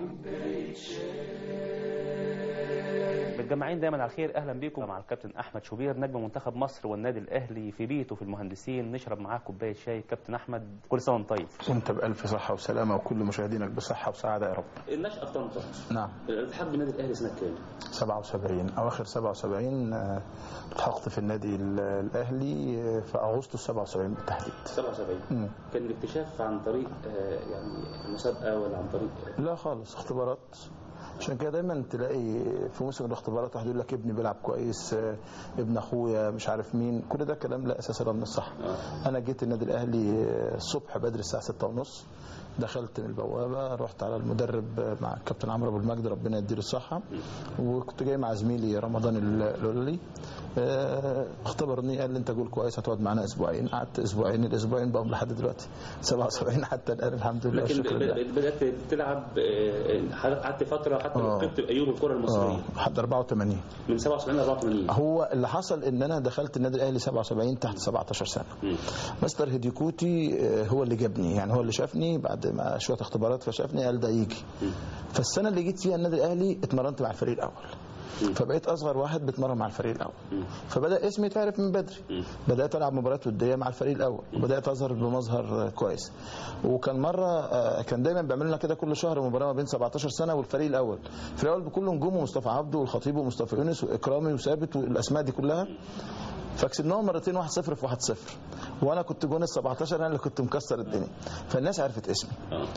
متجمعين دايما على الخير اهلا بيكم مع الكابتن احمد شوبير نجم منتخب مصر والنادي الاهلي في بيته في المهندسين نشرب معاه كوبايه شاي كابتن احمد كل سنه وانت طيب وانت بألف صحة وسلامة وكل مشاهدينك بصحة وسعادة يا رب النشأة في طنطا نعم الاتحاد بالنادي الاهلي سنه كام 77 أواخر 77 آه، التحقت في النادي ال- الأهلي آه، في أغسطس 77 بالتحديد 77 مم. كان الاكتشاف عن طريق آه، يعني المسابقه ولا عن طريق لا خالص اختبارات عشان كده دايما تلاقي في موسم الاختبارات واحد يقول لك ابني بيلعب كويس آه، ابن اخويا مش عارف مين كل ده كلام لا اساس له من الصح آه. انا جيت النادي الاهلي آه، الصبح بدري الساعه 6 ونص دخلت من البوابه رحت على المدرب آه، مع الكابتن عمرو ابو المجد ربنا يديله الصحه وكنت جاي مع زميلي رمضان اللولي آه، اختبرني قال لي انت جول كويس هتقعد معانا اسبوعين قعدت اسبوعين الاسبوعين بقوا لحد دلوقتي 77 حتى الان الحمد لله لكن والشكر لله ب- بدات تلعب آه، حضرتك قعدت فتره حتى آه. ركبت بايوب الكره المصريه اه لحد 84 من 77 ل 84 هو اللي حصل ان انا دخلت النادي الاهلي 77 تحت 17 سنه مم. مستر هيديكوتي آه، هو اللي جابني يعني هو اللي شافني بعد ما شويه اختبارات فشافني قال ده يجي فالسنه اللي جيت فيها النادي الاهلي اتمرنت مع الفريق الاول فبقيت اصغر واحد بيتمرن مع الفريق الاول فبدا اسمي يتعرف من بدري بدات العب مباريات وديه مع الفريق الاول وبدات اظهر بمظهر آه، كويس وكان مره آه، كان دايما بيعمل لنا كده كل شهر مباراه ما بين 17 سنه والفريق الاول الفريق الاول بكل نجومه مصطفى عبده والخطيب ومصطفى يونس واكرامي وثابت والاسماء دي كلها فكسبناهم مرتين 1-0 في 1-0 وانا كنت جون ال 17 انا اللي كنت مكسر الدنيا فالناس عرفت اسمي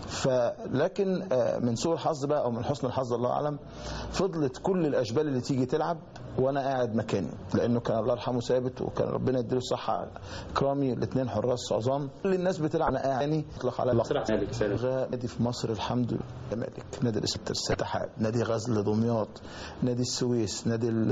فلكن آه، من سوء الحظ بقى او من حسن الحظ الله اعلم فضلت كل الاشبال اللي تيجي تلعب وانا قاعد مكاني لانه كان الله يرحمه ثابت وكان ربنا يديله الصحه اكرامي الاثنين حراس عظام كل الناس بتلعب انا قاعد يعني اطلق على صراحة مالك سالم. غا- نادي في مصر الحمد لله مالك نادي الاسم الاتحاد نادي غزل دمياط نادي السويس نادي ال-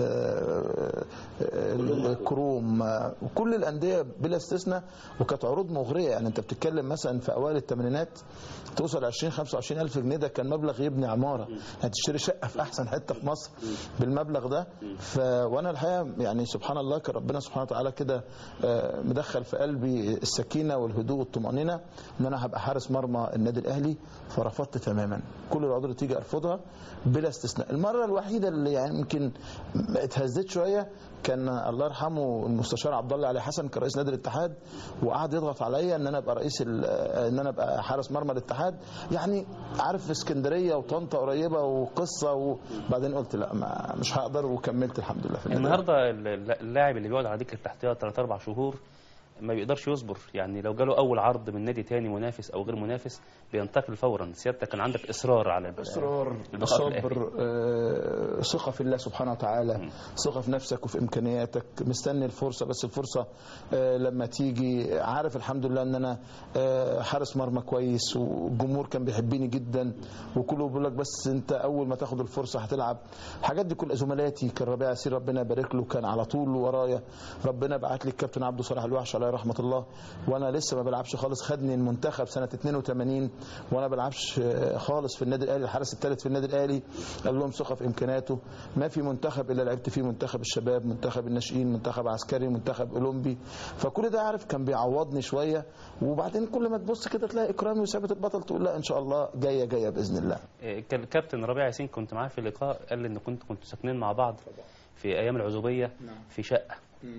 ال- الكروم آه، وكل الانديه بلا استثناء وكانت عروض مغريه يعني انت بتتكلم مثلا في اوائل الثمانينات توصل 20 25 الف جنيه ده كان مبلغ يبني عماره هتشتري شقه في احسن حته في مصر بالمبلغ ده ف وانا الحقيقه يعني سبحان الله كان ربنا سبحانه وتعالى كده آه، مدخل في قلبي السكينه والهدوء والطمانينه ان انا هبقى حارس مرمى النادي الاهلي فرفضت تماما كل العروض اللي تيجي ارفضها بلا استثناء المره الوحيده اللي يعني يمكن اتهزيت شويه كان الله يرحمه المستشار عبد الله علي حسن كان رئيس نادي الاتحاد وقعد يضغط عليا ان انا ابقى رئيس ال- ان انا ابقى حارس مرمى الاتحاد يعني عارف في اسكندريه وطنطا قريبه وقصه وبعدين قلت لا ما مش هقدر وكملت الحمد لله في النادي النهارده ال- اللاعب اللي بيقعد على دكه الاحتياط 3 4 شهور ما بيقدرش يصبر يعني لو جاله اول عرض من نادي تاني منافس او غير منافس بينتقل فورا سيادتك كان عندك اصرار على ال- اصرار البقاء في الأهلي. صبر آه، ثقه في الله سبحانه وتعالى ثقه في نفسك وفي امكانياتك مستني الفرصه بس الفرصه آه، لما تيجي عارف الحمد لله ان انا آه، حارس مرمى كويس والجمهور كان بيحبني جدا وكله بيقول لك بس انت اول ما تاخد الفرصه هتلعب الحاجات دي كل زملاتي كان ربيع ياسين ربنا يبارك له كان على طول ورايا ربنا بعت لي الكابتن عبده صلاح الوحش عليه رحمه الله وانا لسه ما بلعبش خالص خدني المنتخب سنه 82 وانا بلعبش آه، خالص في النادي الاهلي الحارس الثالث في النادي الاهلي قال لهم ثقه في امكانياته ما في منتخب الا لعبت فيه منتخب الشباب منتخب الناشئين منتخب عسكري منتخب اولمبي فكل ده عارف كان بيعوضني شويه وبعدين كل ما تبص كده تلاقي اكرامي وثابت البطل تقول لا ان شاء الله جايه جايه باذن الله إيه، كان الكابتن ربيع ياسين كنت معاه في لقاء قال لي ان كنت كنتوا ساكنين مع بعض في ايام العزوبيه في شقه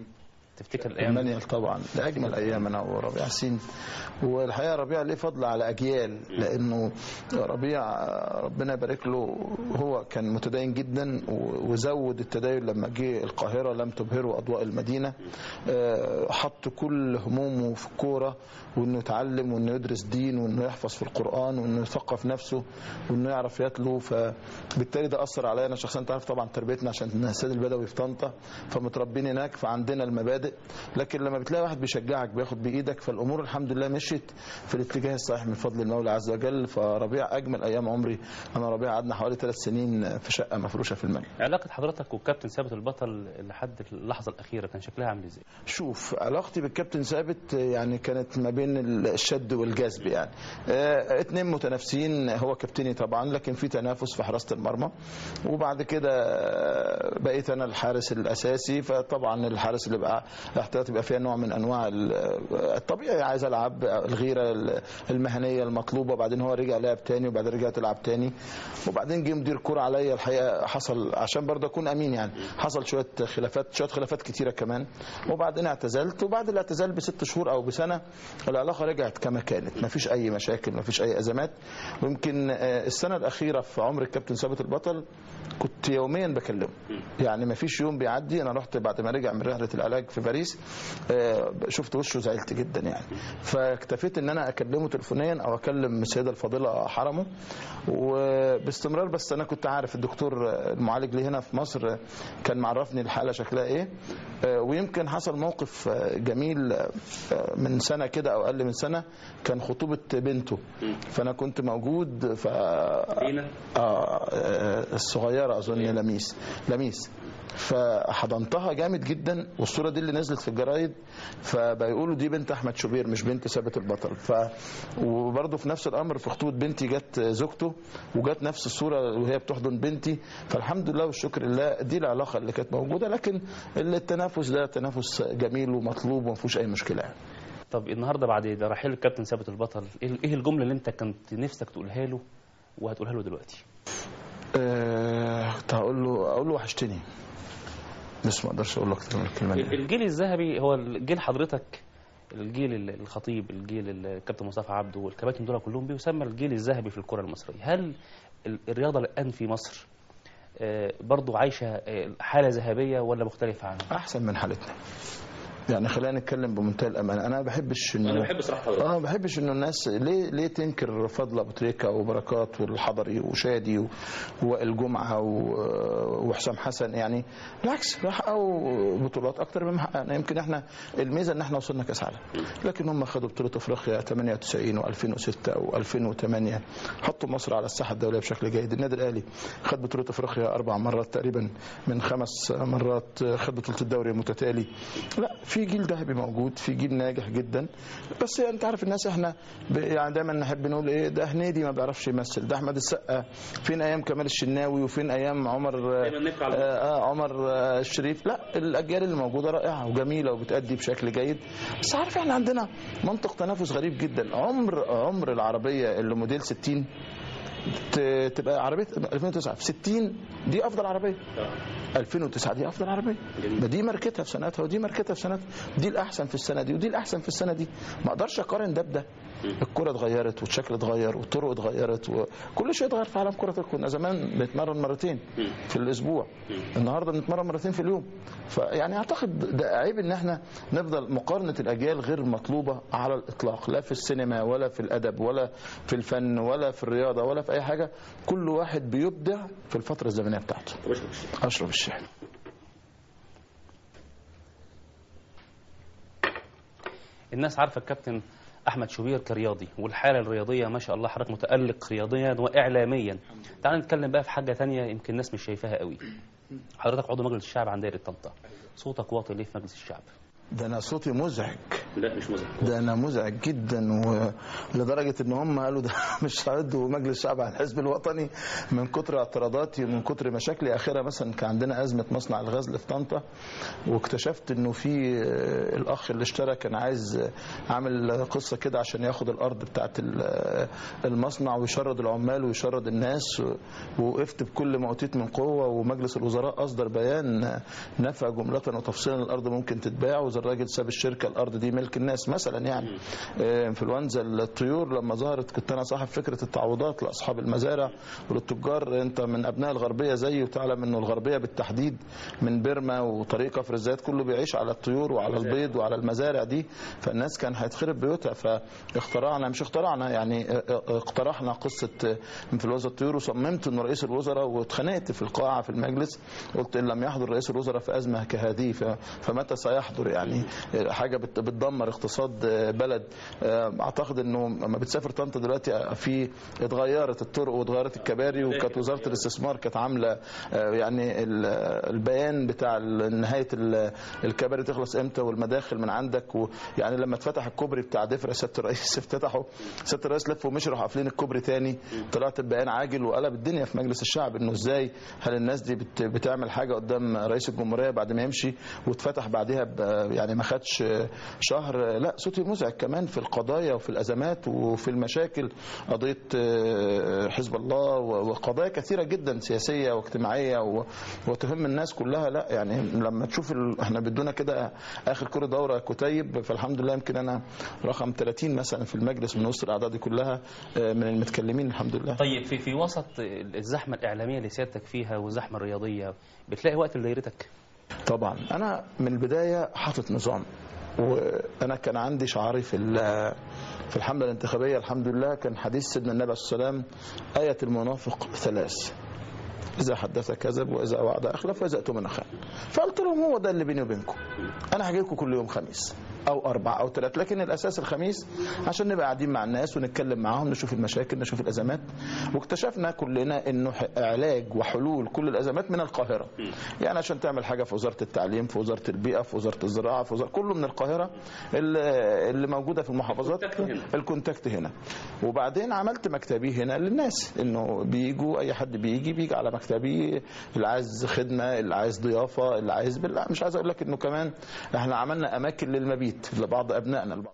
تفتكر الايام المانيال طبعا ده اجمل ايام انا وربيع ياسين والحقيقه ربيع ليه فضل على اجيال لانه ربيع ربنا يبارك له هو كان متدين جدا و- وزود التدين لما جه القاهره لم تبهره اضواء المدينه آه، حط كل همومه في الكوره وانه يتعلم وانه يدرس دين وانه يحفظ في القران وانه يثقف نفسه وانه يعرف يتلو فبالتالي ده اثر عليا انا شخصيا انت عارف طبعا تربيتنا عشان السيد البدوي في طنطا فمتربين هناك فعندنا المبادئ لكن لما بتلاقي واحد بيشجعك بياخد بايدك فالامور الحمد لله مشيت في الاتجاه الصحيح من فضل المولى عز وجل فربيع اجمل ايام عمري انا ربيع قعدنا حوالي ثلاث سنين في شقه مفروشه في المنيا علاقه حضرتك والكابتن ثابت البطل لحد اللحظه الاخيره كان شكلها عامل ازاي شوف علاقتي بالكابتن ثابت يعني كانت ما بين الشد والجذب يعني آه، اتنين متنافسين هو كابتني طبعا لكن في تنافس في حراسه المرمى وبعد كده آه، بقيت انا الحارس الاساسي فطبعا الحارس اللي بقى الاحتياط يبقى فيها نوع من انواع ال- الطبيعي عايز العب الغيره المهنيه المطلوبه وبعدين هو رجع لعب تاني وبعدين رجعت العب تاني وبعدين جه مدير كوره عليا الحقيقه حصل عشان برضه اكون امين يعني حصل شويه خلافات شويه خلافات كتيره كمان وبعدين اعتزلت وبعد الاعتزال بست شهور او بسنه العلاقه رجعت كما كانت ما فيش اي مشاكل ما فيش اي ازمات ويمكن آه، السنه الاخيره في عمر الكابتن ثابت البطل كنت يوميا بكلمه يعني ما فيش يوم بيعدي انا رحت بعد ما رجع من رحله العلاج في باريس آه، شفت وشه زعلت جدا يعني فاكتفيت ان انا اكلمه تليفونيا او اكلم السيده الفاضله حرمه وباستمرار بس انا كنت عارف الدكتور المعالج لي هنا في مصر كان معرفني الحاله شكلها ايه آه، ويمكن حصل موقف آه، جميل آه، من سنه كده او اقل من سنه كان خطوبه بنته فانا كنت موجود ف لينا آه آه، الصغيرة أظن لميس لميس فحضنتها جامد جدا والصورة دي اللي نزلت في الجرايد فبيقولوا دي بنت أحمد شوبير مش بنت ثابت البطل ف وبرضه في نفس الأمر في خطوبة بنتي جت زوجته وجت نفس الصورة وهي بتحضن بنتي فالحمد لله والشكر لله دي العلاقة اللي كانت موجودة لكن التنافس ده تنافس جميل ومطلوب وما فيهوش أي مشكلة يعني. طب النهارده بعد رحيل الكابتن ثابت البطل ايه إيه الجمله اللي انت كنت نفسك تقولها له وهتقولها له دلوقتي أه كنت هقول له أقول له وحشتني بس ما أقدرش أقول له أكتر من الكلمة دي الجيل الذهبي هو جيل حضرتك الجيل ال- الخطيب الجيل ال- الكابتن مصطفى عبده والكباتن دول كلهم بيسمى الجيل الذهبي في الكره المصريه هل ال- الرياضه الان في مصر آه، برضو عايشه آه، حاله ذهبيه ولا مختلفه عنها احسن من حالتنا يعني خلينا نتكلم بمنتهى الامانه انا ما بحبش انه صراحه اه ما بحبش انه الناس ليه ليه تنكر فضل ابو تريكه وبركات والحضري وشادي و- ووائل جمعه و- وحسام حسن يعني بالعكس ده حققوا بطولات اكتر مما حققنا يمكن احنا الميزه ان احنا وصلنا كاس عالم لكن هم خدوا بطوله افريقيا 98 و2006 و2008 حطوا مصر على الساحه الدوليه بشكل جيد النادي الاهلي خد بطوله افريقيا اربع مرات تقريبا من خمس مرات خد بطوله الدوري المتتالي لا في جيل ذهبي موجود في جيل ناجح جدا بس انت عارف الناس احنا ب- يعني دايما نحب نقول ايه ده هنيدي ما بيعرفش يمثل ده احمد السقا فين ايام كمال الشناوي وفين ايام عمر دايماً نفرح على آه آه عمر آه الشريف لا الاجيال اللي موجوده رائعه وجميله وبتادي بشكل جيد بس عارف احنا عندنا منطق تنافس غريب جدا عمر عمر العربيه اللي موديل 60 ت- تبقى عربيه 2009 في 60 دي افضل عربيه 2009 دي افضل عربيه جميل. ده دي ماركتها في سنتها ودي ماركتها في سنتها دي الاحسن في السنه دي ودي الاحسن في السنه دي ما اقدرش اقارن ده بده الكره اتغيرت والشكل اتغير والطرق اتغيرت وكل شيء اتغير في عالم كره القدم كنا زمان بنتمرن مرتين في الاسبوع النهارده بنتمرن مرتين في اليوم فيعني اعتقد ده عيب ان احنا نفضل مقارنه الاجيال غير مطلوبه على الاطلاق لا في السينما ولا في الادب ولا في الفن ولا في الرياضه ولا في اي حاجه كل واحد بيبدع في الفتره الزمنيه بتاعته اشرف الشيخ الناس عارفه الكابتن احمد شوبير كرياضي والحاله الرياضيه ما شاء الله حضرتك متالق رياضيا واعلاميا تعال نتكلم بقى في حاجه تانية يمكن الناس مش شايفاها قوي حضرتك عضو مجلس الشعب عن دايره طنطا صوتك واطي ليه في مجلس الشعب ده انا صوتي مزعج لا مش مزعج ده انا مزعج جدا ولدرجه ان هم قالوا ده مش هيدوا مجلس الشعب على الحزب الوطني من كتر اعتراضاتي ومن كتر مشاكلي اخرها مثلا كان عندنا ازمه مصنع الغزل في طنطا واكتشفت انه في آه، الاخ اللي اشترى كان عايز آه، عامل قصه كده عشان ياخد الارض بتاعت ال- آه، المصنع ويشرد العمال ويشرد الناس و- ووقفت بكل ما اوتيت من قوه ومجلس الوزراء اصدر بيان آه، نفى جمله وتفصيلا الارض ممكن تتباع واذا الراجل ساب الشركه الارض دي ملك الناس مثلا يعني آه، انفلونزا الطيور لما ظهرت كنت انا صاحب فكره التعويضات لاصحاب المزارع وللتجار انت من ابناء الغربيه زيي وتعلم انه الغربيه بالتحديد من بيرما وطريق كفر الزيات كله بيعيش على الطيور وعلى البيض وعلى المزارع دي فالناس كان هيتخرب بيوتها فاخترعنا مش اخترعنا يعني اه- اه- اقترحنا قصه اه، انفلونزا الطيور وصممت انه رئيس الوزراء واتخانقت في القاعه في المجلس قلت ان لم يحضر رئيس الوزراء في ازمه كهذه ف- فمتى سيحضر يعني اه، حاجه بت- بتضر بتدمر اقتصاد آه، بلد آه، اعتقد انه لما بتسافر طنطا دلوقتي في اتغيرت الطرق واتغيرت الكباري وكانت وزاره الاستثمار كانت عامله آه، يعني ال- البيان بتاع ال- نهايه ال- الكباري تخلص امتى والمداخل من عندك ويعني لما اتفتح الكوبري بتاع دفر سياده الرئيس افتتحوا سياده الرئيس لف ومشي راحوا قافلين الكوبري تاني طلعت ببيان عاجل وقلب الدنيا في مجلس الشعب انه ازاي هل الناس دي بت- بتعمل حاجه قدام رئيس الجمهوريه بعد ما يمشي واتفتح بعدها ب- يعني ما خدش شهر لا صوتي مزعج كمان في القضايا وفي الازمات وفي المشاكل قضيه آه، حزب الله و- وقضايا كثيره جدا سياسيه واجتماعيه و- وتهم الناس كلها لا يعني لما تشوف ال... احنا بدونا كده اخر كل دوره كتيب فالحمد لله يمكن انا رقم 30 مثلا في المجلس من وسط الاعداد دي كلها آه، من المتكلمين الحمد لله طيب في في وسط الزحمه الاعلاميه اللي سيادتك فيها والزحمه الرياضيه بتلاقي وقت لدايرتك طبعا انا من البدايه حاطط نظام وانا كان عندي شعاري في ال- في الحمله الانتخابيه الحمد لله كان حديث سيدنا النبي عليه الصلاه والسلام ايه المنافق ثلاث اذا حدث كذب واذا وعد اخلف واذا اؤتمن خان فقلت لهم هو ده اللي بيني وبينكم انا هجي لكم كل يوم خميس او اربع او ثلاث لكن الاساس الخميس عشان نبقى قاعدين مع الناس ونتكلم معاهم نشوف المشاكل نشوف الازمات واكتشفنا كلنا انه ح- علاج وحلول كل الازمات من القاهره يعني عشان تعمل حاجه في وزاره التعليم في وزاره البيئه في وزاره الزراعه في وزاره كله من القاهره اللي اللي موجوده في المحافظات الكونتاكت هنا. الكونتاكت هنا وبعدين عملت مكتبي هنا للناس انه بيجوا اي حد بيجي بيجي على مكتبي اللي عايز خدمه اللي عايز ضيافه اللي عايز بالله مش عايز اقول لك انه كمان احنا عملنا اماكن للمبيت لبعض ابنائنا البعض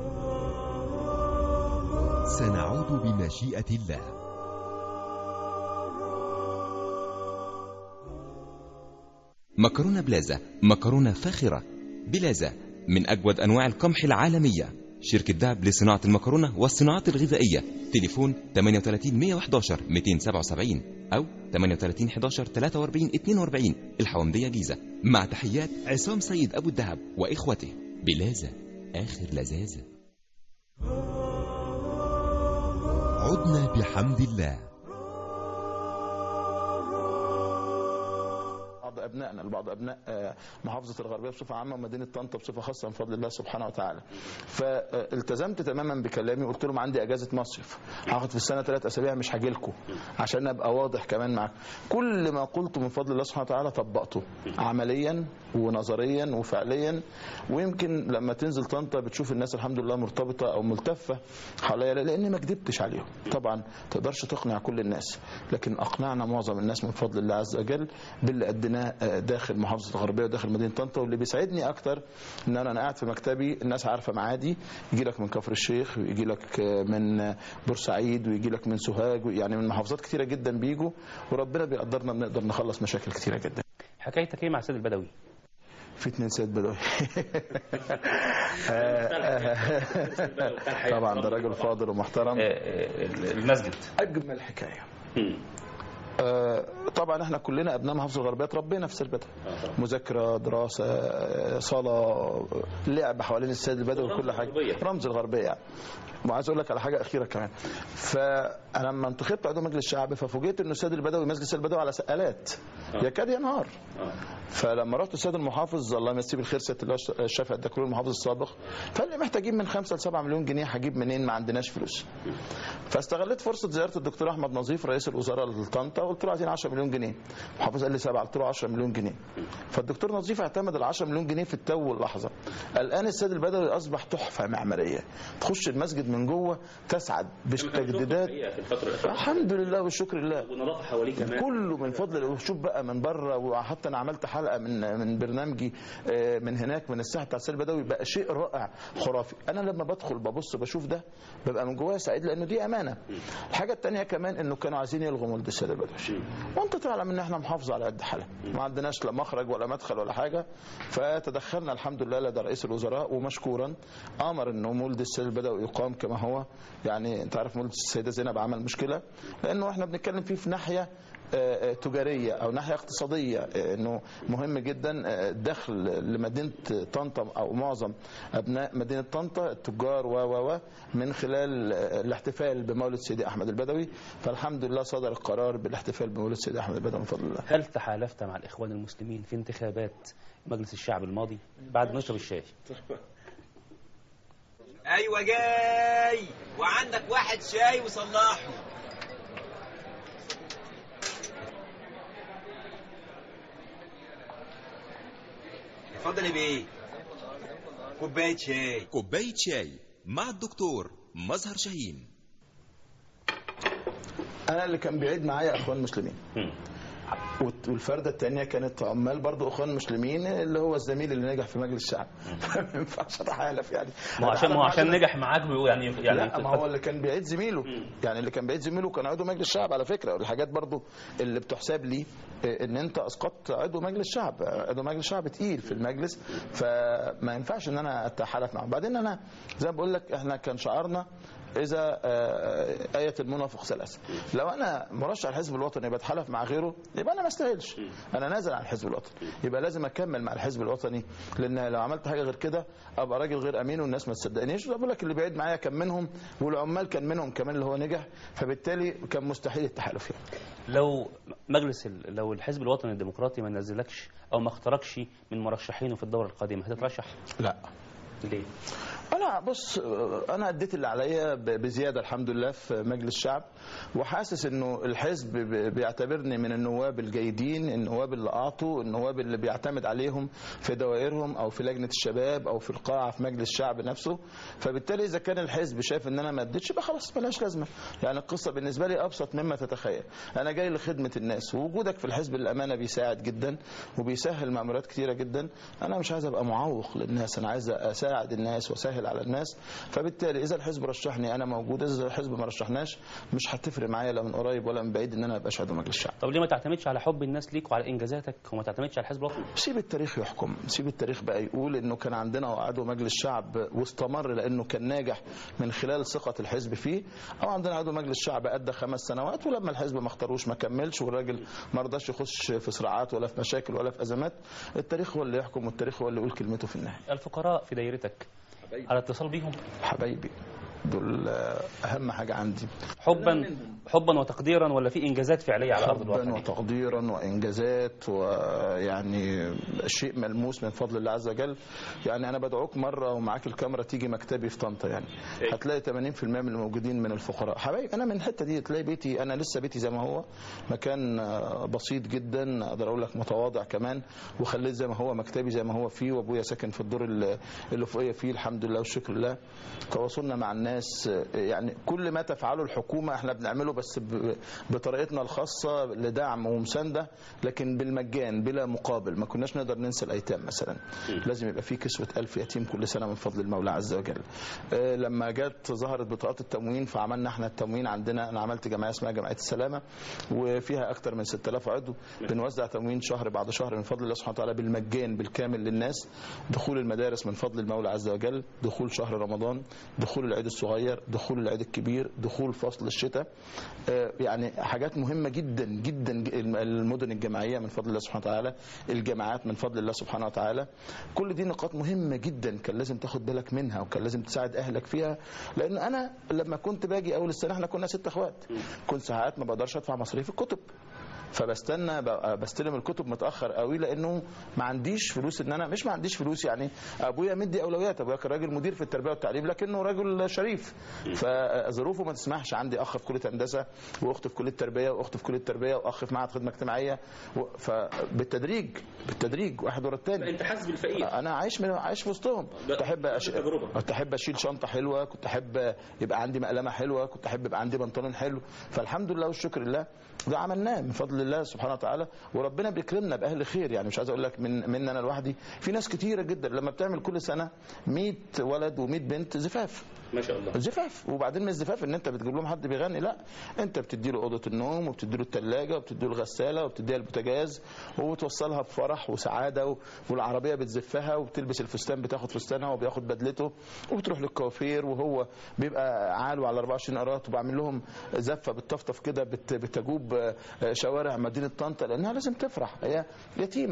سنعود بمشيئة الله مكرونة بلازا مكرونة فاخرة بلازا من أجود أنواع القمح العالمية شركة دهب لصناعة المكرونة والصناعات الغذائية تليفون 38 111 277 أو 38 11 43 42 الحومدية جيزة مع تحيات عصام سيد أبو الدهب وإخوته بلازا آخر لذاذة عدنا بحمد الله بعض ابنائنا لبعض ابناء آه، محافظه الغربيه بصفه عامه ومدينه طنطا بصفه خاصه من فضل الله سبحانه وتعالى فالتزمت تماما بكلامي قلت لهم عندي اجازه مصيف هاخد في السنه ثلاث اسابيع مش هاجي لكم عشان ابقى واضح كمان معاكم كل ما قلته من فضل الله سبحانه وتعالى طبقته عمليا ونظريا وفعليا ويمكن لما تنزل طنطا بتشوف الناس الحمد لله مرتبطه او ملتفه حواليا لاني ما كدبتش عليهم طبعا تقدرش تقنع كل الناس لكن اقنعنا معظم الناس من فضل الله عز وجل باللي اديناه آه، داخل محافظه الغربيه وداخل مدينه طنطا واللي بيسعدني اكتر ان انا انا قاعد في مكتبي الناس عارفه معادي يجي لك من كفر الشيخ ويجي لك آه، من آه، بورسعيد ويجي لك من سوهاج يعني من محافظات كتيره جدا بيجوا وربنا بيقدرنا بنقدر نخلص مشاكل كتيره جدا حكايتك ايه مع سيد البدوي في اتنين سيد بدوي طبعا ده راجل فاضل ومحترم آه، آه، المسجد اجمل حكايه آه، طبعا احنا كلنا ابناء محافظه الغربيه اتربينا في سربتها مذاكره دراسه آه، صلاه لعب حوالين السيد البدوي وكل حاجه الغربية. رمز الغربيه يعني وعايز اقول لك على حاجه اخيره كمان فانا لما انتخبت عضو مجلس الشعب ففوجئت انه السيد البدوي مجلس السيد البدوي على سقالات يكاد ينهار فلما رحت السيد المحافظ الله يمسيه بالخير سياده الله الشافعي الدكرور المحافظ السابق فقال لي محتاجين من 5 ل 7 مليون جنيه هجيب منين ما عندناش فلوس فاستغليت فرصه زياره الدكتور احمد نظيف رئيس الوزراء لطنطا وقلت له عايزين 10 مليون جنيه المحافظ قال لي 7 قلت له 10 مليون جنيه فالدكتور نظيف اعتمد ال 10 مليون جنيه في التو واللحظه الان السيد البدوي اصبح تحفه معماريه تخش المسجد من جوه تسعد بالتجديدات في الفتره الاخيره الحمد لله والشكر لله ونظافه حواليه كمان كله من فضل وشوف بقى من بره وحتى انا عملت حلقه من من برنامجي آه، من هناك من الساحه بتاع السيد البدوي بقى شيء رائع خرافي انا لما بدخل ببص بشوف ده ببقى من جوايا سعيد لانه دي امانه الحاجه الثانيه كمان انه كانوا عايزين يلغوا مولد السيد البدوي وانت تعلم ان احنا محافظه على قد حالها ما عندناش لا مخرج ولا مدخل ولا حاجه فتدخلنا الحمد لله لدى رئيس الوزراء ومشكورا امر انه مولد السيد البدوي يقام كما هو يعني انت عارف مولد السيده زينب عمل مشكله لانه احنا بنتكلم فيه في ناحيه آه، آه، تجاريه او ناحيه اقتصاديه آه، انه مهم جدا آه، الدخل لمدينه طنطا او معظم ابناء مدينه طنطا التجار و و و من خلال آه، الاحتفال بمولد سيدي احمد البدوي فالحمد لله صدر القرار بالاحتفال بمولد سيدي احمد البدوي من فضل الله هل تحالفت مع الاخوان المسلمين في انتخابات مجلس الشعب الماضي بعد ما نشرب الشاي ايوه جاي وعندك واحد شاي وصلحه اتفضل يا بيه كوبايه شاي كوباية شاي مع الدكتور مظهر شاهين انا اللي كان بيعيد معايا اخوان مسلمين والت- والفرده الثانيه كانت عمال برضو اخوان مسلمين اللي هو الزميل اللي نجح في مجلس الشعب ما ينفعش اتحالف يعني ما هو عشان ما هو عشان أنا- نجح معاك بيقول يعني يعني لا ما هو اللي كان بيعيد زميله مم. يعني اللي كان بيعيد زميله كان عضو مجلس الشعب على فكره والحاجات برضو اللي بتحسب لي إيه، ان انت اسقطت عضو مجلس الشعب عضو مجلس الشعب تقيل في المجلس فما ينفعش ان انا اتحالف معه بعدين انا زي ما بقول لك احنا كان شعارنا اذا آه، آية المنافق ثلاثة لو انا مرشح الحزب الوطني بتحالف مع غيره يبقى انا ما استاهلش انا نازل عن الحزب الوطني يبقى لازم اكمل مع الحزب الوطني لان لو عملت حاجه غير كده ابقى راجل غير امين والناس ما تصدقنيش بقول لك اللي بعيد معايا كان منهم والعمال كان منهم كمان اللي هو نجح فبالتالي كان مستحيل التحالف يعني لو مجلس ال- لو الحزب الوطني الديمقراطي ما نزلكش او ما اختاركش من مرشحينه في الدوره القادمه هتترشح لا ليه؟ انا بص انا اديت اللي عليا ب- بزياده الحمد لله في مجلس الشعب وحاسس انه الحزب ب- بيعتبرني من النواب الجيدين النواب اللي اعطوا النواب اللي بيعتمد عليهم في دوائرهم او في لجنه الشباب او في القاعه في مجلس الشعب نفسه فبالتالي اذا كان الحزب شايف ان انا ما اديتش يبقى خلاص ملهاش لازمه يعني القصه بالنسبه لي ابسط مما تتخيل انا جاي لخدمه الناس ووجودك في الحزب للامانه بيساعد جدا وبيسهل مأمورات كتيره جدا انا مش عايز ابقى معوق للناس انا عايز اساعد الناس واسهل على الناس فبالتالي اذا الحزب رشحني انا موجود اذا الحزب ما رشحناش مش هتفرق معايا لا من قريب ولا من بعيد ان انا ابقى عضو مجلس الشعب طب ليه ما تعتمدش على حب الناس ليك وعلى انجازاتك وما تعتمدش على الحزب الوطني؟ سيب التاريخ يحكم سيب التاريخ بقى يقول انه كان عندنا عضو مجلس شعب واستمر لانه كان ناجح من خلال ثقه الحزب فيه او عندنا عضو مجلس شعب ادى خمس سنوات ولما الحزب ما اختاروش ما كملش والراجل ما رضاش يخش في صراعات ولا في مشاكل ولا في ازمات التاريخ هو اللي يحكم والتاريخ هو اللي يقول كلمته في النهايه الفقراء في دايرتك على اتصال بيهم حبايبي دول آه، اهم حاجه عندي حبا حبا وتقديرا ولا في انجازات فعليه على ارض حبا الواقع؟ وتقديرا وانجازات ويعني شيء ملموس من فضل الله عز وجل يعني انا بدعوك مره ومعاك الكاميرا تيجي مكتبي في طنطا يعني هتلاقي 80% من الموجودين من الفقراء حبايبي انا من الحته دي تلاقي بيتي انا لسه بيتي زي ما هو مكان آه، بسيط جدا اقدر اقول لك متواضع كمان وخليت زي ما هو مكتبي زي ما هو فيه وابويا ساكن في الدور ال- اللي فوقيه فيه الحمد لله والشكر لله تواصلنا مع الناس آه، يعني كل ما تفعله الحكومه احنا بنعمله بس ب- بطريقتنا الخاصه لدعم ومسانده لكن بالمجان بلا مقابل ما كناش نقدر ننسى الايتام مثلا لازم يبقى في كسوه ألف يتيم كل سنه من فضل المولى عز وجل آه، لما جت ظهرت بطاقات التموين فعملنا احنا التموين عندنا انا عملت جمعيه اسمها جمعيه السلامه وفيها اكثر من 6000 عضو بنوزع تموين شهر بعد شهر من فضل الله سبحانه وتعالى بالمجان بالكامل للناس دخول المدارس من فضل المولى عز وجل دخول شهر رمضان دخول العيد الصغير دخول العيد الكبير دخول فصل الشتاء آه، يعني حاجات مهمه جدا جدا ج- المدن الجامعيه من فضل الله سبحانه وتعالى الجامعات من فضل الله سبحانه وتعالى كل دي نقاط مهمه جدا كان لازم تاخد بالك منها وكان لازم تساعد اهلك فيها لان انا لما كنت باجي اول السنه احنا كنا ست اخوات كنت ساعات ما بقدرش ادفع مصاريف الكتب فبستنى ب- بستلم الكتب متاخر قوي لانه ما عنديش فلوس ان انا مش ما عنديش فلوس يعني ابويا مدي اولويات ابويا كان راجل مدير في التربيه والتعليم لكنه راجل شريف فظروفه ما تسمحش عندي اخ في كليه هندسه واخت في كليه تربيه واخت في كليه تربيه واخ في معهد خدمه اجتماعيه و- فبالتدريج بالتدريج واحد ورا الثاني انت حاسس بالفقير انا عايش من عايش في وسطهم ده- كنت احب أش... ده تجربة. كنت احب اشيل شنطه حلوه كنت احب يبقى عندي مقلمه حلوه كنت احب يبقى عندي بنطلون حلو فالحمد لله والشكر لله ده عملناه من فضل الله سبحانه وتعالى وربنا بيكرمنا باهل خير يعني مش عايز اقول لك من من انا لوحدي في ناس كتيره جدا لما بتعمل كل سنه 100 ولد و100 بنت زفاف ما شاء الله زفاف وبعدين مش زفاف ان انت بتجيب لهم حد بيغني لا انت بتدي له اوضه النوم وبتدي له الثلاجه وبتدي له الغساله وبتديها البوتاجاز وبتوصلها بفرح وسعاده و- والعربيه بتزفها وبتلبس الفستان بتاخد فستانها وبياخد بدلته وبتروح للكوافير وهو بيبقى عالو على 24 قراط وبعمل لهم زفه بالطفطف كده بت- بتجوب آه، شوارع مدينه طنطا لانها لازم تفرح هي يتيمه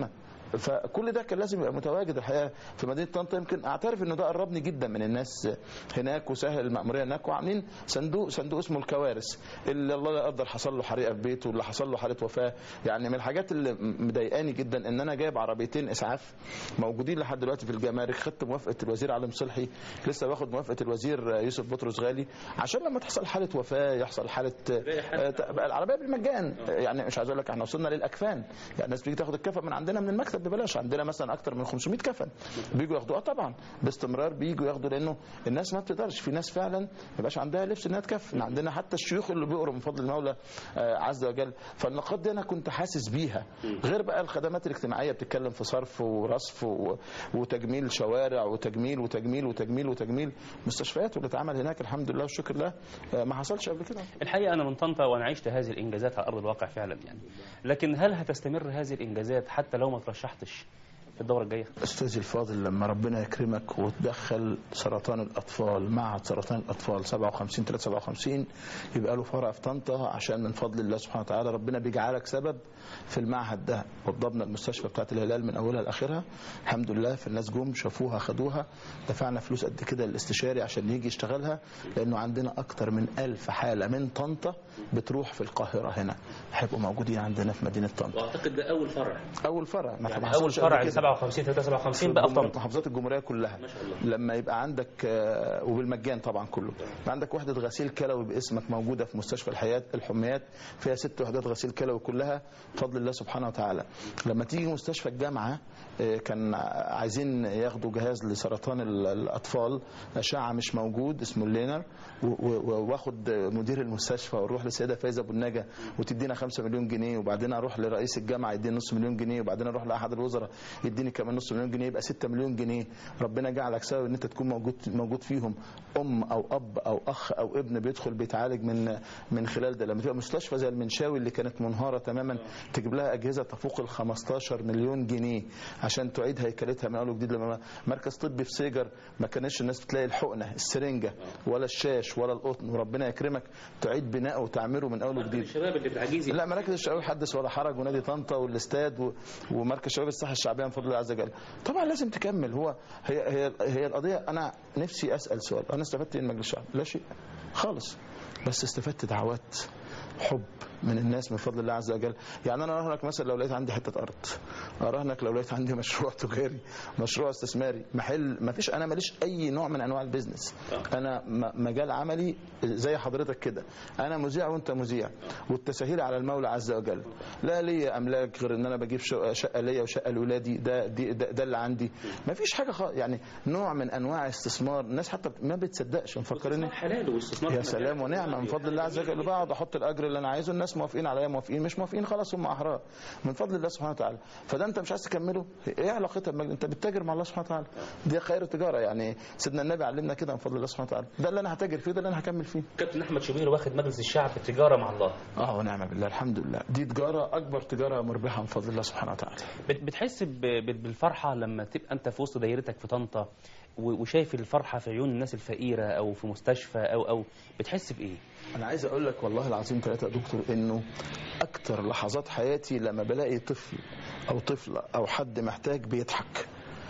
فكل ده كان لازم يبقى متواجد الحقيقه في مدينه طنطا يمكن اعترف انه ده قربني جدا من الناس هناك وسهل المأموريه هناك وعاملين صندوق صندوق اسمه الكوارث اللي الله لا يقدر حصل له حريقه في بيته اللي حصل له حاله وفاه يعني من الحاجات اللي مضايقاني جدا ان انا جايب عربيتين اسعاف موجودين لحد دلوقتي في الجمارك خدت موافقه الوزير علي صلحي لسه باخد موافقه الوزير يوسف بطرس غالي عشان لما تحصل حاله وفاه يحصل حاله آه، تبقى العربيه بالمجان يعني مش عايز اقول لك احنا وصلنا للاكفان يعني الناس بتيجي تاخد الكفن من عندنا من المكتب ببلاش عندنا مثلا اكتر من 500 كفن بيجوا ياخدوها طبعا باستمرار بيجوا ياخدوا لانه الناس ما بتقدرش في ناس فعلا ما يبقاش عندها لبس انها تكفن عندنا حتى الشيوخ اللي بيقروا من فضل المولى آه، عز وجل فالنقاط دي انا كنت حاسس بيها غير بقى الخدمات الاجتماعيه بتتكلم في صرف ورصف و- وتجميل شوارع وتجميل وتجميل وتجميل وتجميل مستشفيات واللي اتعمل هناك الحمد لله والشكر لله آه، ما حصلش قبل كده الحقيقة أنا من طنطا وأنا عشت هذه الإنجازات على أرض الواقع فعلا يعني لكن هل هتستمر هذه الإنجازات حتى لو ما ترشحتش في الدورة الجاية؟ استاذي الفاضل لما ربنا يكرمك وتدخل سرطان الاطفال معهد سرطان الاطفال 57 357 يبقى له فرع في طنطا عشان من فضل الله سبحانه وتعالى ربنا بيجعلك سبب في المعهد ده وضبنا المستشفى بتاعت الهلال من اولها لاخرها الحمد لله في الناس جم شافوها خدوها دفعنا فلوس قد كده للاستشاري عشان يجي يشتغلها لانه عندنا اكتر من ألف حاله من طنطا بتروح في القاهره هنا هيبقوا موجودين عندنا في مدينه طنطا وأعتقد ده أول فرع اول فرع ما يعني حصلش أول قبل فرع كده. ل 57 357 بقى في طنطا محافظات الجمهوريه كلها ما شاء الله. لما يبقى عندك آه، وبالمجان طبعا كله يبقى عندك وحده غسيل كلوي باسمك موجوده في مستشفى الحياه الحميات فيها ست وحدات غسيل كلوي كلها بفضل الله سبحانه وتعالى لما تيجي مستشفى الجامعه آه، كان عايزين ياخدوا جهاز لسرطان ال- الاطفال اشعه مش موجود اسمه اللينر و- و- واخد مدير المستشفى واروح للسيده فايزه ابو النجا وتدينا 5 مليون جنيه وبعدين اروح لرئيس الجامعه يديني نص مليون جنيه وبعدين اروح لاحد الوزراء يديني كمان نص مليون جنيه يبقى 6 مليون جنيه ربنا جعلك سبب ان انت تكون موجود موجود فيهم ام او اب او اخ او ابن بيدخل بيتعالج من من خلال ده لما تبقى مستشفى زي المنشاوي اللي كانت منهاره تماما تجيب لها اجهزه تفوق ال 15 مليون جنيه عشان تعيد هيكلتها من اول وجديد لما مركز طبي في سيجر ما كانش الناس بتلاقي الحقنه السرنجه ولا الشاش ولا القطن وربنا يكرمك تعيد بناءه وتعميره من اول وجديد الشباب اللي بالعجيزي لا مراكز الشباب حدث ولا حرج ونادي طنطا والاستاد و... ومركز شباب الساحه الشعبيه من فضل الله عز وجل طبعا لازم تكمل هو هي هي هي القضيه انا نفسي اسال سؤال انا استفدت ايه من مجلس الشعب لا شيء خالص بس استفدت دعوات حب من الناس من فضل الله عز وجل يعني انا اراهنك مثلا لو لقيت عندي حته ارض اراهنك لو لقيت عندي مشروع تجاري مشروع استثماري محل ما فيش انا ماليش اي نوع من انواع البيزنس انا م- مجال عملي زي حضرتك كده انا مذيع وانت مذيع والتسهيل على المولى عز وجل لا ليا املاك غير ان انا بجيب شقه شقة ليا وشقه لاولادي ده, دي ده, ده اللي عندي ما فيش حاجه خالص يعني نوع من انواع استثمار الناس حتى ما بتصدقش مفكرين حلال واستثمار يا سلام ونعمه من فضل الله عز وجل بقعد احط الاجر اللي انا عايزه الناس موافقين عليا موافقين مش موافقين خلاص هم احرار من فضل الله سبحانه وتعالى فده انت مش عايز تكمله ايه علاقتها بمجد انت بتتاجر مع الله سبحانه وتعالى دي خير تجاره يعني سيدنا النبي علمنا كده من فضل الله سبحانه وتعالى ده اللي انا هتاجر فيه ده اللي انا هكمل فيه كابتن احمد شوبير واخد مجلس الشعب في التجاره مع الله اه ونعم بالله الحمد لله دي تجاره اكبر تجاره مربحه من فضل الله سبحانه وتعالى بت- بتحس ب- ب- بالفرحه لما تبقى انت في وسط دايرتك في طنطا و- وشايف الفرحه في عيون الناس الفقيره او في مستشفى او او بتحس بايه؟ انا عايز اقول لك والله العظيم ثلاثة يا دكتور انه اكتر لحظات حياتي لما بلاقي طفل او طفله او حد محتاج بيضحك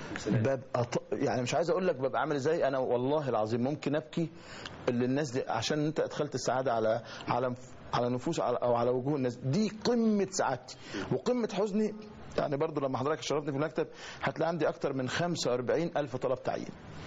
ببقى ط... يعني مش عايز اقول لك ببقى عامل ازاي انا والله العظيم ممكن ابكي اللي الناس دي عشان انت ادخلت السعاده على على على نفوس على او على وجوه الناس دي قمه سعادتي وقمه حزني يعني برضو لما حضرتك شرفتني في المكتب هتلاقي عندي اكتر من 45 الف طلب تعيين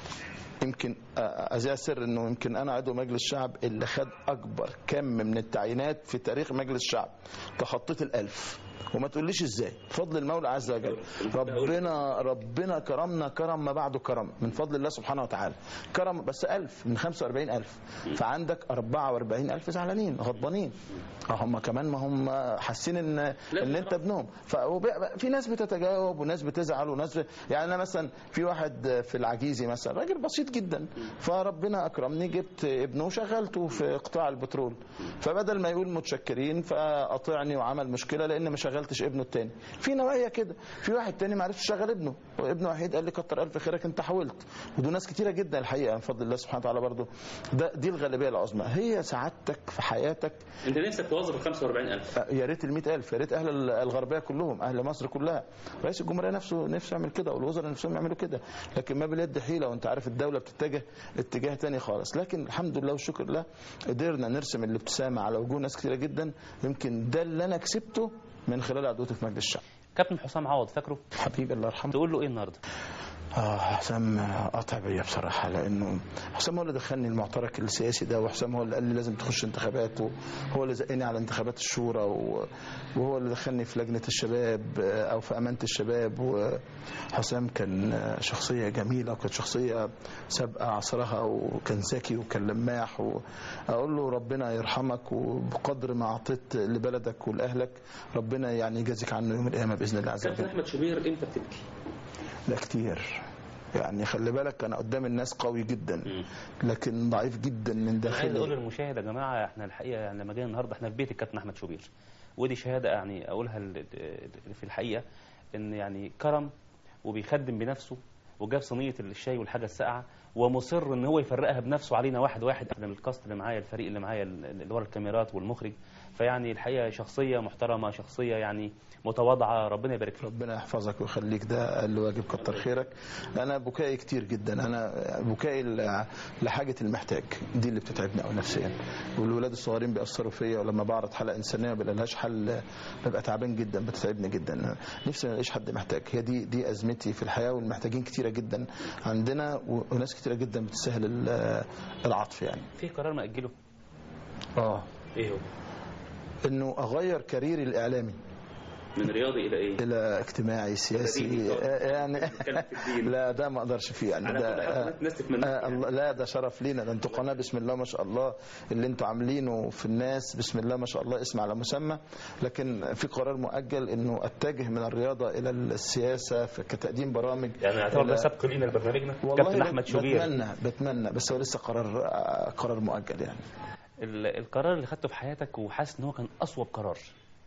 يمكن أذيع سر انه يمكن انا عضو مجلس الشعب اللي خد اكبر كم من التعيينات في تاريخ مجلس الشعب تخطيت الالف وما تقوليش ازاي بفضل المولى عز وجل ربنا ربنا كرمنا كرم ما بعده كرم من فضل الله سبحانه وتعالى كرم بس ألف من 45 ألف فعندك 44 ألف زعلانين غضبانين هم كمان ما هم حاسين ان ان انت ابنهم ففي ناس بتتجاوب وناس بتزعل وناس ب... يعني انا مثلا في واحد في العجيزي مثلا راجل بسيط جدا فربنا اكرمني جبت ابنه وشغلته في قطاع البترول فبدل ما يقول متشكرين فقطعني وعمل مشكله لان مش شغلتش ابنه التاني في نوعيه كده في واحد تاني ما عرفش يشغل ابنه وابنه وحيد قال لي كتر الف خيرك انت حاولت ودول ناس كتيره جدا الحقيقه من فضل الله سبحانه وتعالى برضه ده دي الغالبيه العظمى هي سعادتك في حياتك انت نفسك توظف ال 45000 يا ريت ال 100000 يا ريت اهل الغربيه كلهم اهل مصر كلها رئيس الجمهوريه نفسه نفسه يعمل كده والوزراء نفسهم يعملوا كده لكن ما باليد حيله وانت عارف الدوله بتتجه اتجاه تاني خالص لكن الحمد لله والشكر لله قدرنا نرسم الابتسامه على وجوه ناس كتيره جدا يمكن ده اللي انا كسبته من خلال عدوتي في مجلس الشعب كابتن حسام عوض فاكره حبيبي الله يرحمه تقول له ايه النهارده اه حسام قطع بيا بصراحه لانه حسام هو اللي دخلني المعترك السياسي ده وحسام هو اللي قال لي لازم تخش انتخابات وهو اللي زقني على انتخابات الشورى و- وهو اللي دخلني في لجنه الشباب آه، او في امانه الشباب وحسام كان آه، شخصيه جميله وكانت شخصيه سابقه عصرها وكان ذكي وكان لماح واقول له ربنا يرحمك وبقدر ما اعطيت لبلدك ولاهلك ربنا يعني يجازيك عنه يوم القيامه باذن الله عز كابتن وجل احمد شوبير امتى بتبكي لا كتير يعني خلي بالك انا قدام الناس قوي جدا لكن ضعيف جدا من انا عايز اقول داخلي للمشاهد يا جماعه احنا الحقيقه يعني لما جينا النهارده احنا في بيت الكابتن احمد شوبير ودي شهاده يعني اقولها ل- ل- في الحقيقه ان يعني كرم وبيخدم بنفسه وجاب صينيه الشاي والحاجه الساقعه ومصر ان هو يفرقها بنفسه علينا واحد واحد من الكاست اللي معايا الفريق اللي معايا اللي ورا الكاميرات والمخرج فيعني الحقيقه شخصيه محترمه شخصيه يعني متواضعه ربنا يبارك فيه ربنا يحفظك ويخليك ده اقل واجب كتر خيرك انا بكائي كتير جدا انا بكائي ل- لحاجه المحتاج دي اللي بتتعبني قوي نفسيا والولاد الصغيرين بيأثروا فيا ولما بعرض حلقه انسانيه ما بلاقيلهاش حل ببقى تعبان جدا بتتعبني جدا نفسي ما الاقيش حد محتاج هي دي دي ازمتي في الحياه والمحتاجين كتيره جدا عندنا وناس كتيره جدا بتسهل ال- العطف يعني في قرار مأجله اه ايه هو انه اغير كاريري الاعلامي من رياضي الى ايه الى اجتماعي سياسي ديني طبعا. آه، يعني نتكلم في الدين. لا ده ما اقدرش فيه يعني على ده كل حال آه، الناس تتمنى آه، الله- لا ده شرف لينا ده انتوا قناه بسم الله ما شاء الله اللي انتوا عاملينه في الناس بسم الله ما شاء الله اسم على مسمى لكن في قرار مؤجل انه اتجه من الرياضه الى السياسه في كتقديم برامج يعني اعتبر ده إلى- سبق لينا لبرنامجنا والله كابتن بت- احمد شوبير بتمنى بتمنى بس هو لسه قرار آه، قرار مؤجل يعني ال- القرار اللي خدته في حياتك وحاسس ان هو كان اصوب قرار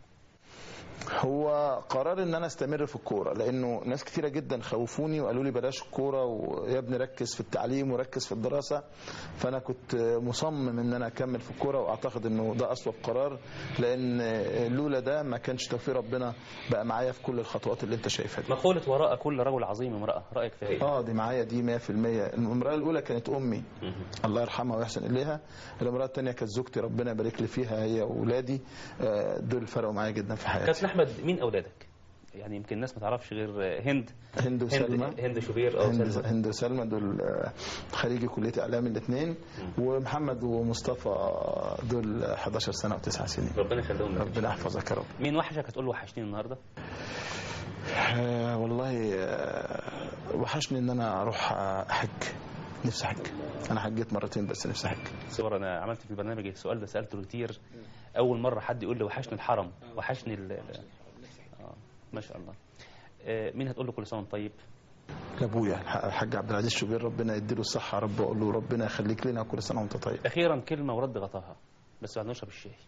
هو قرار ان انا استمر في الكوره لانه ناس كتيره جدا خوفوني وقالوا لي بلاش الكوره ويا ابني ركز في التعليم وركز في الدراسه فانا كنت مصمم ان انا اكمل في الكوره واعتقد انه ده اصوب قرار لان لولا ده ما كانش توفيق ربنا بقى معايا في كل الخطوات اللي انت شايفها دي مقولة وراء كل رجل عظيم امرأة رأيك فيها ايه؟ اه دي معايا دي 100% المراه الاولى كانت امي الله يرحمها ويحسن اليها المراه الثانيه كانت زوجتي ربنا يبارك لي فيها هي واولادي آه، دول فرقوا معايا جدا في حياتي كابتن احمد مين اولادك؟ يعني يمكن الناس ما تعرفش غير هند هند وسلمى هند, هند شوبير او هند سلمى هند وسلمى دول آه، خريجي كليه اعلام الاثنين ومحمد ومصطفى دول 11 سنه وتسع سنين ربنا يخليهم لك ربنا يحفظك يا رب مين وحشك هتقول له وحشتني النهارده؟ آه، والله آه، وحشني ان انا اروح آه، احج نفسي احج انا حجيت مرتين بس نفسي احج صور انا عملت في البرنامج السؤال ده سالته كتير اول مره حد يقول لي وحشني الحرم وحشني ال ال- اه ما شاء الله آه، مين هتقول له كل سنه وانت طيب؟ لابويا الح- الحاج عبد العزيز شوبير ربنا يديله الصحه يا رب واقول له ربنا يخليك لنا كل سنه وانت طيب اخيرا كلمه ورد غطاها بس بعد ما نشرب الشاي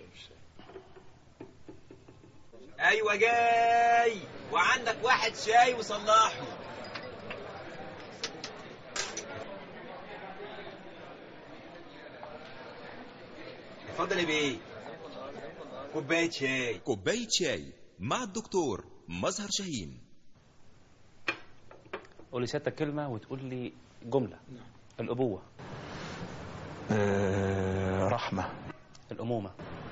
ايوه جاي وعندك واحد شاي وصلاحه اتفضل يا بيه كوبايه شاي كوباية شاي مع الدكتور مظهر شاهين قول لي سيادتك كلمه وتقول لي جمله الابوه آه، رحمه الامومه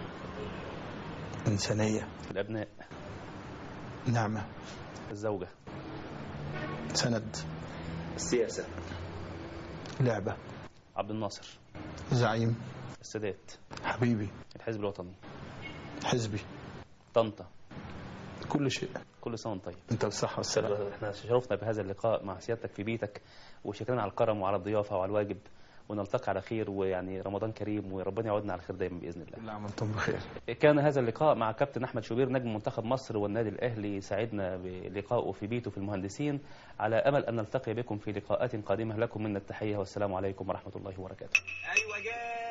انسانيه الابناء نعمه الزوجه سند السياسه لعبه عبد الناصر زعيم السادات حبيبي الحزب الوطني حزبي طنطا كل شيء كل سنه وانت طيب انت بالصحه والسلامه احنا شرفنا بهذا اللقاء مع سيادتك في بيتك وشكرا على الكرم وعلى الضيافه وعلى الواجب ونلتقي على خير ويعني رمضان كريم وربنا يعودنا على خير دايما باذن الله كل عام وانتم بخير كان هذا اللقاء مع كابتن احمد شوبير نجم منتخب مصر والنادي الاهلي سعدنا بلقائه في بيته في المهندسين على امل ان نلتقي بكم في لقاءات قادمه لكم منا التحيه والسلام عليكم ورحمه الله وبركاته ايوه جاي